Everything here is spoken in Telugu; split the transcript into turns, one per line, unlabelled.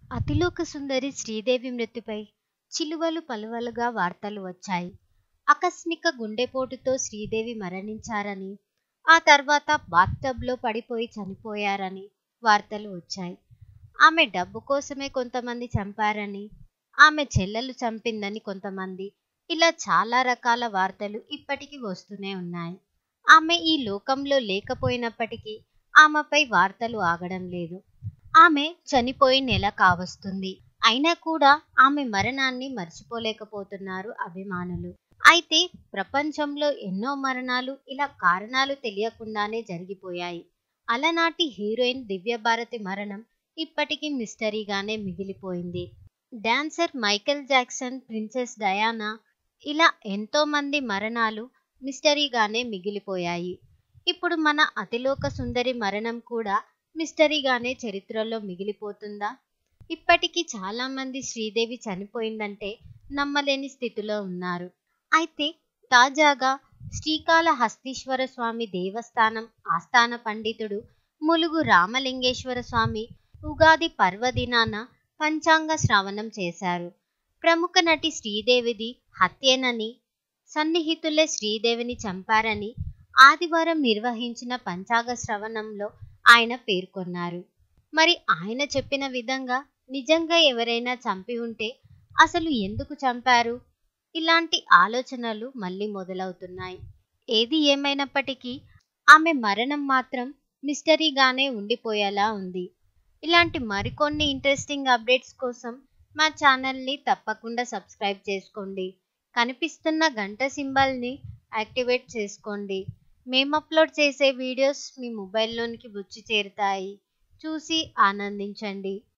అతిలోక సుందరి శ్రీదేవి మృతిపై చిలువలు పలువలుగా వార్తలు వచ్చాయి ఆకస్మిక గుండెపోటుతో శ్రీదేవి మరణించారని ఆ తర్వాత బాత్టబ్లో పడిపోయి చనిపోయారని వార్తలు వచ్చాయి ఆమె డబ్బు కోసమే కొంతమంది చంపారని ఆమె చెల్లెలు చంపిందని కొంతమంది ఇలా చాలా రకాల వార్తలు ఇప్పటికీ వస్తూనే ఉన్నాయి ఆమె ఈ లోకంలో లేకపోయినప్పటికీ ఆమెపై వార్తలు ఆగడం లేదు ఆమె చనిపోయి నెల కావస్తుంది అయినా కూడా ఆమె మరణాన్ని మర్చిపోలేకపోతున్నారు అభిమానులు అయితే ప్రపంచంలో ఎన్నో మరణాలు ఇలా కారణాలు తెలియకుండానే జరిగిపోయాయి అలనాటి హీరోయిన్ దివ్యభారతి మరణం ఇప్పటికీ మిస్టరీగానే మిగిలిపోయింది dancer Michael Jackson princess Diana ఇలా ఎంతో మంది మరణాలు మిస్టరీగానే మిగిలిపోయాయి ఇప్పుడు మన అతిలోక సుందరి మరణం కూడా మిస్టరీగానే చరిత్రలో మిగిలిపోతుందా ఇప్పటికీ చాలా మంది శ్రీదేవి చనిపోయిందంటే నమ్మలేని స్థితిలో ఉన్నారు అయితే తాజాగా శ్రీకాళహస్తీశ్వర స్వామి దేవస్థానం ఆస్థాన పండితుడు ములుగు రామలింగేశ్వర స్వామి ఉగాది పర్వదినాన పంచాంగ శ్రవణం చేశారు ప్రముఖ నటి శ్రీదేవిది హత్యేనని సన్నిహితులే శ్రీదేవిని చంపారని ఆదివారం నిర్వహించిన పంచాంగ శ్రవణంలో ఆయన పేర్కొన్నారు మరి ఆయన చెప్పిన విధంగా నిజంగా ఎవరైనా చంపి ఉంటే అసలు ఎందుకు చంపారు ఇలాంటి ఆలోచనలు మళ్ళీ మొదలవుతున్నాయి ఏది ఏమైనప్పటికీ ఆమె మరణం మాత్రం మిస్టరీగానే ఉండిపోయేలా ఉంది ఇలాంటి మరికొన్ని ఇంట్రెస్టింగ్ అప్డేట్స్ కోసం మా ఛానల్ని తప్పకుండా సబ్స్క్రైబ్ చేసుకోండి కనిపిస్తున్న గంట సింబల్ని యాక్టివేట్ చేసుకోండి మేము అప్లోడ్ చేసే వీడియోస్ మీ మొబైల్లోనికి వచ్చి చేరుతాయి చూసి ఆనందించండి